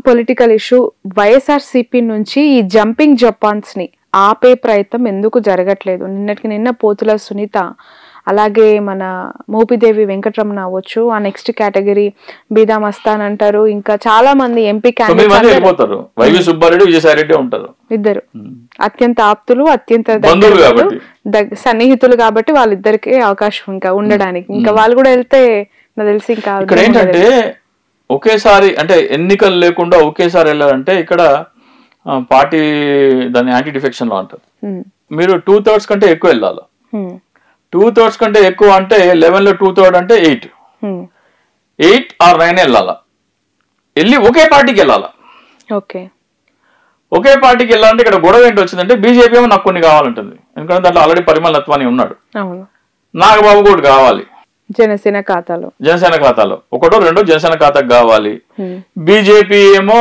Political issue YSRCP నుంచి ఈ jumping Japan's ని ఆపే ప్రయత్నం ఎందుకు జరగట్లేదు నిన్నటికి నిన్న పోతుల సునీత అలాగే మన మోపిదేవి వెంకటరమణ అవ్వచ్చు ఆ నెక్స్ట్ కేటగిరీ బీదా మస్తాన్ అంటారు ఇంకా చాలా మంది ఎంపీ తొమ్మిది మంది క్యాండిడేట్స్ వెళ్ళిపోతారు వైవి సుబ్బారెడ్డి విజయసాయి రెడ్డి ఉంటారు ఇద్దరు అత్యంత ఆప్తులు అత్యంత బంధువులు దగ్గర కాబట్టి. దగ్- సన్నిహితులు కాబట్టి వాళ్ళిద్దరికి అవకాశం ఇంకా ఉండడానికి ఇంకా వాళ్ళు కూడా వెళ్తే నాకు తెలిసి ఇంకా ఇక్కడ ఏంటంటే ఒకేసారి అంటే ఎన్నికలు లేకుండా ఒకేసారి వెళ్ళాలంటే ఇక్కడ ఆ, పార్టీ దాన్ని యాంటీ డిఫెక్షన్ లో అంటారు ఉమ్, మీరు టూ థర్డ్స్ కంటే ఎక్కువ వెళ్ళాలి ఉమ్, టూ థర్డ్స్ కంటే ఎక్కువ అంటే లెవెన్ లో టూ థర్డ్ అంటే eight um, eight or nine వెళ్ళాలా వెళ్ళి ఒకే పార్టీకి వెళ్ళాలా ఓకే ఒకే పార్టీకి వెళ్ళాలంటే ఇక్కడ గొడవ ఏంటి వచ్చిందంటే బీజేపీ ఏమో నాకు కొన్ని కావాలంటుంది ఎందుకంటే దాంట్లో ఆల్రెడీ పరిమళ నత్వాని ఉన్నాడు అవును నాగబాబు కూడా కావాలి జనసేన ఖాతాలో జనసేన ఖాతాలో ఒకటో రెండో జనసేన ఖాతాకు కావాలి ఉమ్, బీజేపీ ఏమో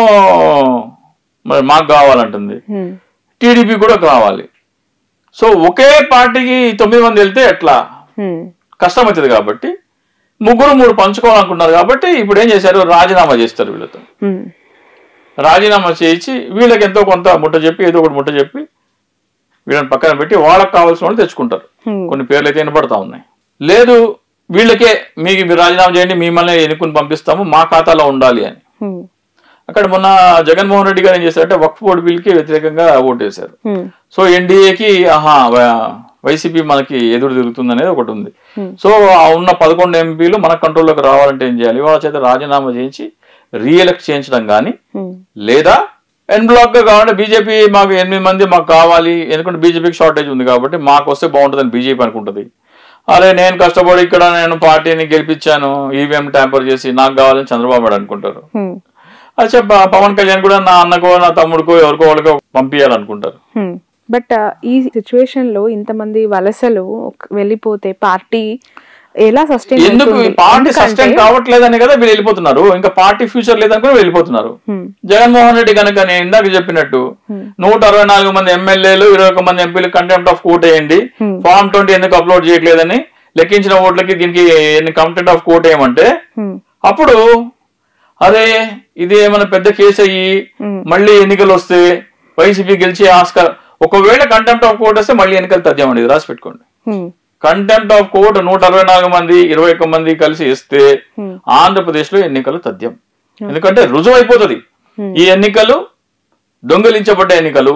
మరి మాకు కావాలంటుంది ఉమ్, టీడీపీ కూడా కావాలి సో ఒకే పార్టీకి తొమ్మిది మంది వెళ్తే ఎట్లా ఉమ్, కష్టం అవుతుంది కాబట్టి ముగ్గురు మూడు పంచుకోవాలనుకున్నారు కాబట్టి ఇప్పుడు ఏం చేశారు రాజీనామా చేస్తారు వీళ్ళతో ఉమ్, రాజీనామా చేయించి వీళ్ళకి ఎంతో కొంత ముట్ట చెప్పి ఏదో ఒకటి ముట్ట చెప్పి వీళ్ళని పక్కన పెట్టి వాళ్ళకి కావాల్సిన వాళ్ళు తెచ్చుకుంటారు Hmm. కొన్ని పేర్లు అయితే వినపడతా ఉన్నాయి లేదు వీళ్ళకే మీకు మీరు రాజీనామా చేయండి మిమ్మల్ని ఎన్నుకుని పంపిస్తాము మా ఖాతాలో ఉండాలి అని ఉమ్, అక్కడ మొన్న జగన్మోహన్ రెడ్డి గారు ఏం చేశారంటే వక్ఫ్ బోర్డు బిల్కి వ్యతిరేకంగా ఓటేశారు ఉమ్, సో ఎన్డీఏకి ఆహా వైసీపీ మనకి ఎదురు తిరుగుతుంది అనేది ఒకటి ఉంది Hmm. సో ఆ ఉన్న పదకొండు ఎంపీలు మన కంట్రోల్లోకి రావాలంటే ఏం చేయాలి వాళ్ళ చేత రాజీనామా చేయించి రీఎలెక్ట్ చేయించడం కానీ ఉమ్, లేదా ఎన్ బ్లాక్ గా కావాలంటే బీజేపీ మాకు ఎనిమిది మంది మాకు కావాలి ఎందుకంటే బీజేపీకి షార్టేజ్ ఉంది కాబట్టి మాకు వస్తే బాగుంటుందని బీజేపీ అనుకుంటుంది అరే నేను కష్టపడి ఇక్కడ నేను పార్టీని గెలిపించాను ఈవీఎం ట్యాంపర్ చేసి నాకు కావాలని చంద్రబాబు నాయుడు అనుకుంటారు ఉమ్, అచ్చా ప- పవన్ కళ్యాణ్ కూడా నా అన్నకో నా తమ్ముడికో ఎవరికో వాళ్ళకో పంపించాలనుకుంటారు ఉమ్. బట్ ఆ, ఈ సిచ్యువేషన్ లో ఇంతమంది వలసలు ఒక- వెళ్ళిపోతే పార్టీ ఎలా సస్టైన్ ఎందుకు ఈ పార్టీ సస్టైన్ కావట్లేదని కదా వీళ్ళు వెళ్ళిపోతున్నారు ఇంకా పార్టీ ఫ్యూచర్ లేదనుకుని వెళ్ళిపోతున్నారు జగన్మోహన్ రెడ్డి కనుక నేను ఇందాక చెప్పినట్టు నూట అరవై నాలుగు మంది ఎమ్మెల్యేలు ఇరవై ఒక మంది ఎంపీలు కంటెంప్ట్ ఆఫ్ కోర్ట్ వేయండి ఫామ్ ట్వంటీ ఎందుకు అప్లోడ్ చేయట్లేదని లెక్కించిన ఓట్లకి దీనికి ఎన్ని కంటెంట్ ఆఫ్ కోర్ట్ వేయమంటే అప్పుడు అరే ఇది ఏమైనా పెద్ద కేసు అయ్యి మళ్ళీ ఎన్నికలు వస్తే వైసీపీ గెలిచే ఆస్కారం ఒకవేళ కంటెంప్ట్ ఆఫ్ కోర్ట్ వస్తే మళ్ళీ ఎన్నికలు తథ్యమండి ఇది రాసి పెట్టుకోండి కంటెంప్ట్ ఆఫ్ కోర్ట్ నూట అరవై నాలుగు మంది ఇరవై ఒక్క మంది కలిసి ఇస్తే ఆంధ్రప్రదేశ్ లో ఎన్నికలు తథ్యం ఎందుకంటే రుజువు అయిపోతుంది ఈ ఎన్నికలు దొంగిలించబడ్డ ఎన్నికలు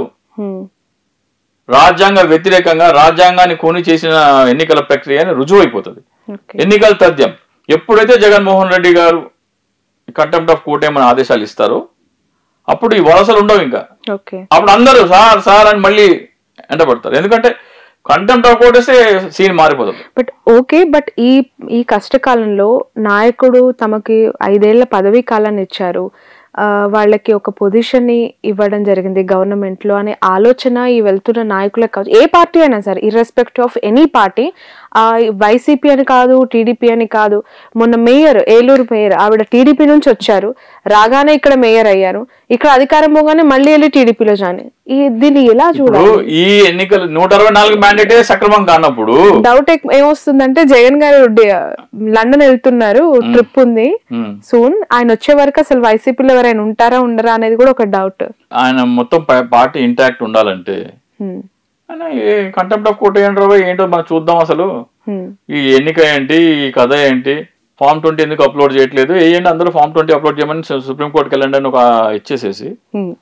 రాజ్యాంగ వ్యతిరేకంగా రాజ్యాంగాన్ని కొని చేసిన ఎన్నికల ప్రక్రియ అని రుజువు అయిపోతుంది ఓకే ఎన్నికల తథ్యం ఎప్పుడైతే జగన్మోహన్ రెడ్డి గారు కంటెంప్ట్ ఆఫ్ కోర్ట్ ఏమైనా ఆదేశాలు ఇస్తారో అప్పుడు ఈ వలసలు ఉండవు ఇంకా ఓకే అప్పుడు అందరూ సార్ సార్ అని మళ్ళీ ఎంటబడతారు ఎందుకంటే కంటెంప్ట్ ఆఫ్ కోర్ట్ వేస్తే సీన్ మారిపోతుంది బట్ ఓకే బట్ ఈ ఈ కష్టకాలంలో నాయకుడు తమకి ఐదేళ్ల పదవీ కాలాన్ని ఇచ్చారు ఆ, వాళ్ళకి ఒక పొజిషన్ ని ఇవ్వడం జరిగింది గవర్నమెంట్ లో అనే ఆలోచన ఈ వెళ్తున్న నాయకులకు కావచ్చు ఏ పార్టీ అయినా సరే ఇర్రెస్పెక్ట్ ఆఫ్ ఎనీ పార్టీ ఆ వైసీపీ అని కాదు టీడీపీ అని కాదు మొన్న మేయర్ ఏలూరు మేయర్ ఆవిడ టీడీపీ నుంచి వచ్చారు రాగానే ఇక్కడ మేయర్ అయ్యారు ఇక్కడ అధికారం పోగానే మళ్ళీ వెళ్ళి టీడీపీలో జాయిన్ ఈ దీన్ని ఎలా ఇప్పుడు చూడాలి ఈ ఎన్నికలు నూట అరవై నాలుగు మ్యాండేటే సక్రమం కానప్పుడు డౌట్ ఎక్- ఏమొస్తుందంటే జగన్ గారు డి- లండన్ వెళ్తున్నారు ట్రిప్ ఉంది ఉమ్, సూన్ ఆయన వచ్చే వరకు అసలు వైసీపీలో ఎవరైనా ఉంటారా ఉండరా అనేది కూడా ఒక డౌట్ ఆయన మొత్తం ప- పార్టీ ఇంటాక్ట్ ఉండాలంటే ఆయన కంటెంప్ట్ ఆఫ్ కోర్ట్ ఏంటో ఏంటో మనం చూద్దాం అసలు ఈ ఎన్నిక ఏంటి ఈ కథ ఏంటి ఫామ్ ట్వంటీ ఎందుకు అప్లోడ్ చేయట్లేదు వేయండి అందరూ ఫామ్ ట్వంటీ అప్లోడ్ చేయమని సు- సుప్రీం కోర్టుకి వెళ్ళండి అని ఒక ఇచ్చేసేసి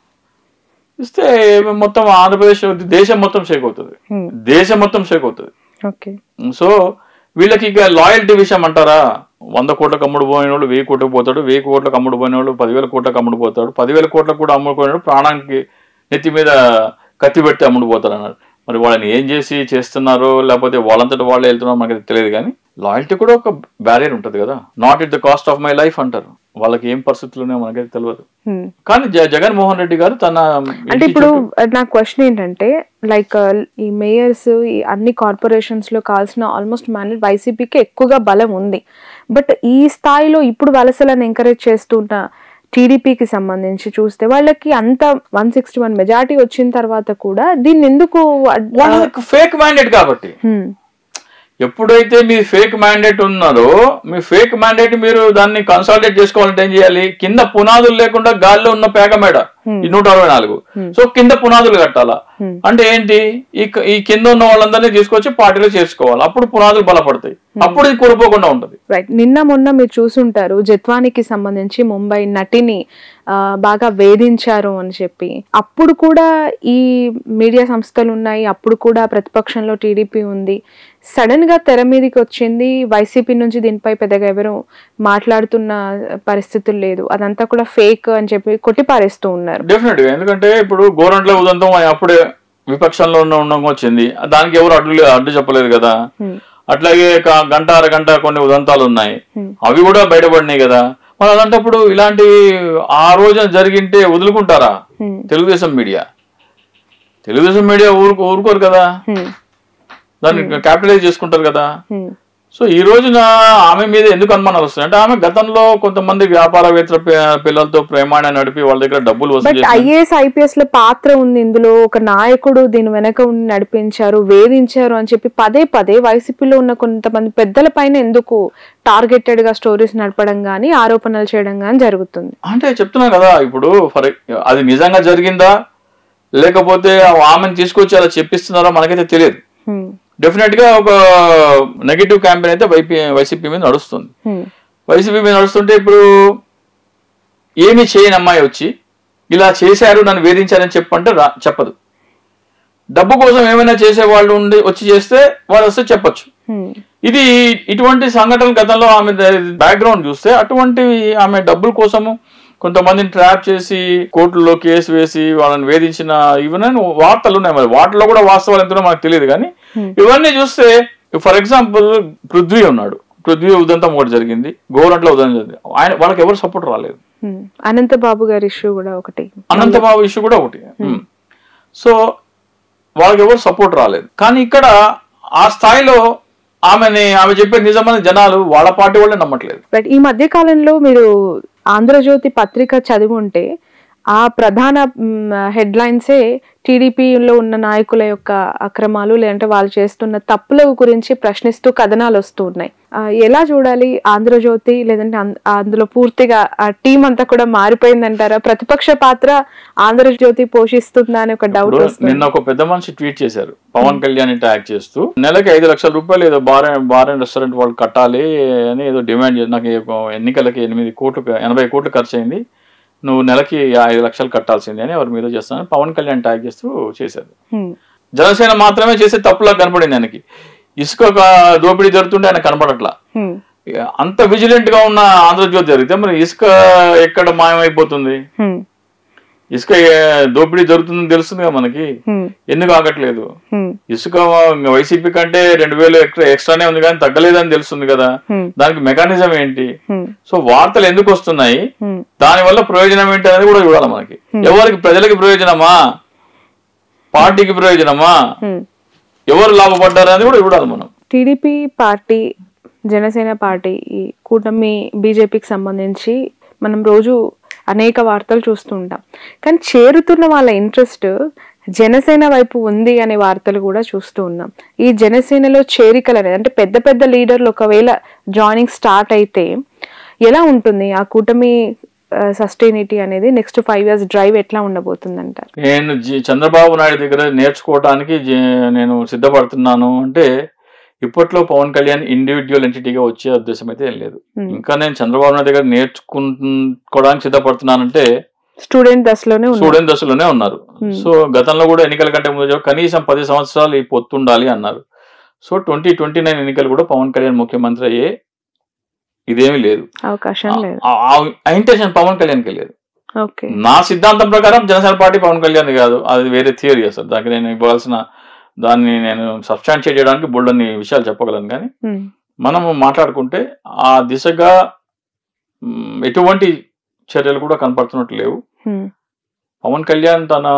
ఇస్తే మొత్తం ఆంధ్రప్రదేశ్ దేశం మొత్తం షేక్ అవుతుంది దేశం మొత్తం షేక్ అవుతుంది ఓకే సో వీళ్ళకి ఇక లాయల్టీ విషయం అంటారా వంద కోట్లకు అమ్ముడు పోయిన వాళ్ళు వెయ్యి కోట్లకు పోతాడు వెయ్యి కోట్లకు అమ్ముడు పోయిన వాళ్ళు పదివేల కోట్లకు అమ్ముడు పోతాడు పదివేల కోట్లకు కూడా అమ్ముడు పోయినాడు ప్రాణానికి నెత్తి మీద కత్తి పెట్టి అమ్ముడు పోతాడు అన్నారు మరి వాళ్ళని ఏం చేసి చేస్తున్నారో లేకపోతే వాళ్ళంతటి వాళ్ళే వెళ్తున్నారో మనకి తెలియదు కానీ లాయల్టీ కూడా ఒక బ్యారియర్ ఉంటుంది కదా not it the cost of my life అంటారు వాళ్ళకి ఏం పరిస్థితులు ఉన్నాయో మనకైతే తెలియదు కానీ జ- జగన్మోహన్ రెడ్డి గారు తన అంటే ఇంటి ఇప్పుడు నా క్వశ్చన్ ఏంటంటే లైక్ ఈ మేయర్స్ ఈ అన్ని కార్పొరేషన్స్ లో కావాల్సిన ఆల్మోస్ట్ మ్యాండేట్ వైసీపీకి ఎక్కువగా బలం ఉంది బట్ ఈ స్థాయిలో ఇప్పుడు వలసలను ఎంకరేజ్ చేస్తున్న టీడీపీకి సంబంధించి చూస్తే వాళ్ళకి అంత వన్ సిక్స్టీ వన్ మెజారిటీ వచ్చిన తర్వాత కూడా దీన్ని ఎందుకు అడ్- వాళ్ళకి ఫేక్ మ్యాండేట్ కాబట్టి హ్మ్, ఎప్పుడైతే మీ ఫేక్ మ్యాండేట్ ఉన్నారో మీ ఫేక్ మ్యాండేట్ మీరు దాన్ని కన్సాలిడేట్ చేసుకోవాలంటే ఏం చేయాలి కింద పునాదులు లేకుండా గాల్లో ఉన్న పేక మేడ ఈ నూట అరవై నాలుగు సో కింద పునాదులు కట్టాలా Hmm. అంటే ఏంటి ఈ క- ఈ కింద ఉన్న వాళ్ళందరినీ తీసుకొచ్చి పార్టీలో చేర్చుకోవాలి అప్పుడు పునాదులు బలపడతాయి అప్పుడు ఇది కోల్పోకుండా ఉంటది రైట్ నిన్న మొన్న మీరు చూసుంటారు జత్వానికి సంబంధించి ముంబై నటిని ఆ, బాగా వేధించారు అని చెప్పి అప్పుడు కూడా ఈ మీడియా సంస్థలు ఉన్నాయి అప్పుడు కూడా ప్రతిపక్షంలో టీడీపీ ఉంది సడన్ గా తెర మీదకి వచ్చింది వైసీపీ నుంచి దీనిపై పెద్దగా ఎవరు మాట్లాడుతున్న పరిస్థితులు లేదు అదంతా కూడా ఫేక్ అని చెప్పి కొట్టిపారేస్తూ ఉన్నారు డెఫినెట్ గా ఎందుకంటే ఇప్పుడు గోరంట్ల ఉదంతం అప్పుడే విపక్షంలో ఉన్న ఉండడం వచ్చింది దానికి ఎవరు అడ్డు అడ్డు చెప్పలేదు కదా Hmm. అట్లాగే క- గంట అరగంట కొన్ని ఉదంతాలు ఉన్నాయి Hmm. అవి కూడా బయటపడినాయి కదా మరి అలాంటప్పుడు ఇలాంటి ఆ రోజున జరిగింటే వదులుకుంటారా Hmm. Telugu Desam media Telugu Desam media ఊరుకో ఊరుకోరు కదా Hmm. దాన్ని క్యాపిటలైజ్ చేసుకుంటారు కదా Hmm. సో ఈ రోజున ఆమె మీద ఎందుకు అనుమానాలు వస్తున్నాయి అంటే ఆమె గతంలో కొంతమంది వ్యాపారవేత్తల పి- పిల్లలతో ప్రేమాణ నడిపి వాళ్ళ దగ్గర డబ్బులు వసూలు బట్ చేసి ఐఏఎస్ ఐపీఎస్ లో పాత్ర ఉంది ఇందులో ఒక నాయకుడు దీని వెనక ఉండి నడిపించారు వేధించారు అని చెప్పి పదే పదే వైసీపీలో ఉన్న కొంతమంది పెద్దల పైన ఎందుకు టార్గెటెడ్ గా స్టోరీస్ నడపడం గానీ ఆరోపణలు చేయడం గానీ జరుగుతుంది అంటే చెప్తున్నా కదా ఇప్పుడు ఫర్ అది నిజంగా జరిగిందా లేకపోతే ఆమెను తీసుకొచ్చి అలా చెప్పిస్తున్నారా మనకైతే తెలియదు హ్మ్. డెఫినెట్ గా ఒక నెగిటివ్ క్యాంపెయిన్ అయితే వైపీ వైసీపీ మీద నడుస్తుంది హ్మ్. వైసీపీ మీద నడుస్తుంటే ఇప్పుడు ఏమి చేయని అమ్మాయి వచ్చి ఇలా చేశారు నన్ను వేధించారని చెప్పంటే రా చెప్పదు డబ్బు కోసం ఏమైనా చేసే వాళ్ళు ఉండి వచ్చి చేస్తే వాళ్ళు వస్తే చెప్పొచ్చు హ్మ్. ఇది ఇటువంటి సంఘటనలు గతంలో ఆమె బ్యాక్గ్రౌండ్ చూస్తే అటువంటి ఆమె డబ్బుల కోసము కొంతమందిని ట్రాప్ చేసి కోర్టులో కేసు వేసి వాళ్ళని వేధించిన ఇవన్నీ వార్తలు ఉన్నాయి మరి వాటిలో కూడా వాస్తవాలు ఎంతనో మనకు తెలియదు కానీ Hmm. ఇవన్నీ చూస్తే ఫర్ ఎగ్జాంపుల్ పృథ్వీ ఉన్నాడు పృథ్వీ ఉదంతం ఒకటి జరిగింది గోరంట్ల ఉదంతం జరిగింది ఆయన వాళ్ళకి ఎవరు సపోర్ట్ రాలేదు హ్మ్. అనంత బాబు గారి ఇష్యూ కూడా ఒకటి అనంతబాబు ఇష్యూ కూడా ఒకటి సో వాళ్ళకి ఎవరు సపోర్ట్ రాలేదు కానీ ఇక్కడ ఆ స్థాయిలో ఆమెని ఆమె చెప్పే నిజమైన జనాలు వాళ్ళ పార్టీ వాళ్ళే నమ్మట్లేదు బట్ ఈ మధ్య కాలంలో మీరు ఆంధ్రజ్యోతి పత్రిక చదివి ఉంటే ఆ ప్రధాన హెడ్లైన్సే టీడీపీలో ఉన్న నాయకుల యొక్క అక్రమాలు లేదంటే వాళ్ళు చేస్తున్న తప్పుల గురించి ప్రశ్నిస్తూ కథనాలు వస్తూ ఉన్నాయి ఆ, ఎలా చూడాలి ఆంధ్రజ్యోతి లేదంటే అం- అందులో పూర్తిగా ఆ టీం అంతా కూడా మారిపోయిందంటారా ప్రతిపక్ష పాత్ర ఆంధ్రజ్యోతి పోషిస్తుందా అని ఒక డౌట్ ఇప్పుడు వస్తుంది నిన్న ఒక పెద్ద మనిషి ట్వీట్ చేశారు పవన్ కళ్యాణ్ ట్యాగ్ చేస్తూ నెలకి ఐదు లక్షల రూపాయలు ఏదో బార్ బార్ అండ్ రెస్టారెంట్ వాళ్ళు కట్టాలి అని ఏదో డిమాండ్ చేసి నాకు ఒక ఎన్నికలకి ఎనిమిది కోట్లు ఎనభై కోట్లు ఖర్చు అయింది నువ్వు నెలకి ఐదు లక్షలు కట్టాల్సిందే అని ఎవరి మీద చేస్తాను పవన్ కళ్యాణ్ ట్యాగ్ చేస్తూ చేశారు హ్మ్. జనసేన మాత్రమే చేసే తప్పులా కనపడింది ఆయనకి ఇసుక ఒక దోపిడీ జరుగుతుంటే ఆయన కనపడట్లా హ్మ్. ఇక అంత విజిలెంట్ గా ఉన్న ఆంధ్రజ్యోతి జరిగితే మరి ఇసుక ఎక్కడ మాయమైపోతుంది హ్మ్. ఇసుక ఏ- దోపిడీ జరుగుతుందని తెలుస్తుంది కదా మనకి హ్మ్. ఎందుకు ఆగట్లేదు హ్మ్. ఇసుక వైసీపీ కంటే రెండు వేలు ఎక్స్ట్రా ఎక్స్ట్రానే ఉంది కానీ తగ్గలేదని తెలుస్తుంది కదా హ్మ్. దానికి మెకానిజం ఏంటి హ్మ్. సో వార్తలు ఎందుకు వస్తున్నాయి హ్మ్. దాని వల్ల ప్రయోజనం ఏంటి అనేది కూడా చూడాలి మనకి ఎవరికి ప్రజలకి ప్రయోజనమా పార్టీకి ప్రయోజనమా హ్మ్. ఎవరు లాభపడ్డారు అనేది కూడా చూడాలి మనం టీడీపీ పార్టీ జనసేన పార్టీ ఈ కూటమి బీజేపీకి సంబంధించి మనం రోజు అనేక వార్తలు చూస్తూ ఉంటాం కానీ చేరుతున్న వాళ్ళ ఇంట్రెస్ట్ జనసేన వైపు ఉంది అనే వార్తలు కూడా చూస్తూ ఉన్నాం ఈ జనసేనలో చేరికలు అనేది అంటే పెద్ద పెద్ద లీడర్లు ఒకవేళ జాయినింగ్ స్టార్ట్ అయితే ఎలా ఉంటుంది ఆ కూటమి సస్టైనిటీ అనేది నెక్స్ట్ ఫైవ్ ఇయర్స్ డ్రైవ్ ఎట్లా ఉండబోతుంది అంటారు నేను జి- చంద్రబాబు నాయుడు దగ్గర నేర్చుకోవటానికి జి- నేను సిద్ధపడుతున్నాను అంటే ఇప్పట్లో పవన్ కళ్యాణ్ ఇండివిజువల్ ఎంటిటీగా వచ్చే ఉద్దేశం అయితే ఏం లేదు Hmm. ఇంకా నేను చంద్రబాబు నాయుడు దగ్గర నేర్చుకోవడానికి సిద్ధపడుతున్నానంటే స్టూడెంట్ దశలోనే ఉన్నారు స్టూడెంట్ దశలోనే ఉన్నారు Hmm. సో గతంలో కూడా ఎన్నికల కంటే ముందు చెప్ప- కనీసం పది సంవత్సరాలు ఈ పొత్తు ఉండాలి అన్నారు సో ట్వంటీ ట్వంటీ నైన్ ఎన్నికలు కూడా పవన్ కళ్యాణ్ ముఖ్యమంత్రి అయ్యే ఇదేమీ లేదు అవకాశం లేదు ఆ- ఆ- ఆ ఇంటెన్షన్ పవన్ కళ్యాణ్కి లేదు ఓకే నా సిద్ధాంతం ప్రకారం జనసేన పార్టీ పవన్ కళ్యాణ్ కాదు అది వేరే థియరీ అసలు దానికి నేను ఇవ్వాల్సిన దాన్ని నేను సబ్స్టాన్షియేట్ చేయడానికి బోల్డన్ని విషయాలు చెప్పగలను కానీ ఉమ్, మనము మాట్లాడుకుంటే ఆ దిశగా మ్, ఎటువంటి చర్యలు కూడా కనపడుతున్నట్టు లేవు ఉమ్, పవన్ కళ్యాణ్ తన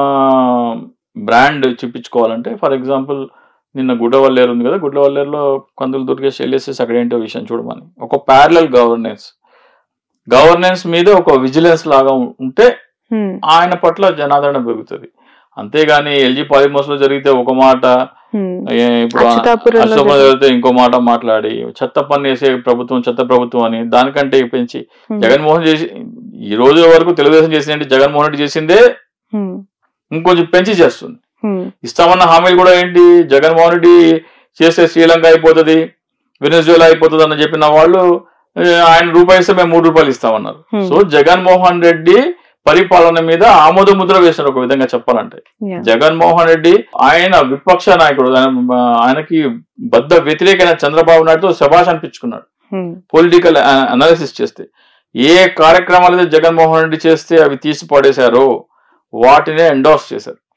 బ్రాండ్ చూపించుకోవాలంటే ఫర్ ఎగ్జాంపుల్ నిన్న గుడ్డవల్లేరు ఉంది కదా గుడ్డవల్లేరులో కందులు దుర్గేష్ వెళ్ళేసేసి అక్కడ ఏంటో విషయం చూడమని ఒక ప్యారలల్ గవర్నెన్స్ గవర్నెన్స్ మీద ఒక విజిలెన్స్ లాగా ఉం- ఉంటే ఉమ్, ఆయన పట్ల జనాదరణ పెరుగుతుంది అంతేగాని ఎల్జీ పాలిమర్స్ లో జరిగితే ఒక మాట హ్మ్. ఏ ఇప్పుడు అచ్యుతాపురంలో అశోకం జరిగింది. జరిగితే ఇంకో మాట మాట్లాడి చెత్త పన్ను వేసే ప్రభుత్వం చెత్త ప్రభుత్వం అని దానికంటే పెంచి హ్మ్. జగన్మోహన్ చేసి ఈ రోజు వరకు తెలుగుదేశం చేసిందంటే జగన్మోహన్ రెడ్డి చేసిందే హ్మ్. ఇంకొంచెం పెంచి చేస్తుంది హ్మ్. ఇస్తామన్న హామీలు కూడా ఏంటి జగన్మోహన్ రెడ్డి చేస్తే శ్రీలంక అయిపోతుంది వెనజువేలా అయిపోతుంది అని చెప్పిన వాళ్ళు ఏ, ఆయన రూపాయి ఇస్తే మేము మూడు రూపాయలు ఇస్తామన్నారు Hmm. సో జగన్మోహన్ రెడ్డి పరిపాలన మీద ఆమోద ముద్ర వేసినారు ఒక విధంగా చెప్పాలంటే Yeah. జగన్మోహన్ రెడ్డి ఆయన విపక్ష నాయకుడు ఆయన- ఆయనకి బద్ద వ్యతిరేకమైన చంద్రబాబు నాయుడుతో శభాష్ అనిపించుకున్నాడు హ్మ్. పొలిటికల్ అనాలిసిస్ చేస్తే ఏ కార్యక్రమాలు అయితే జగన్మోహన్ రెడ్డి చేస్తే అవి తీసి పడేశారో వాటినే ఎండోర్స్ చేశారు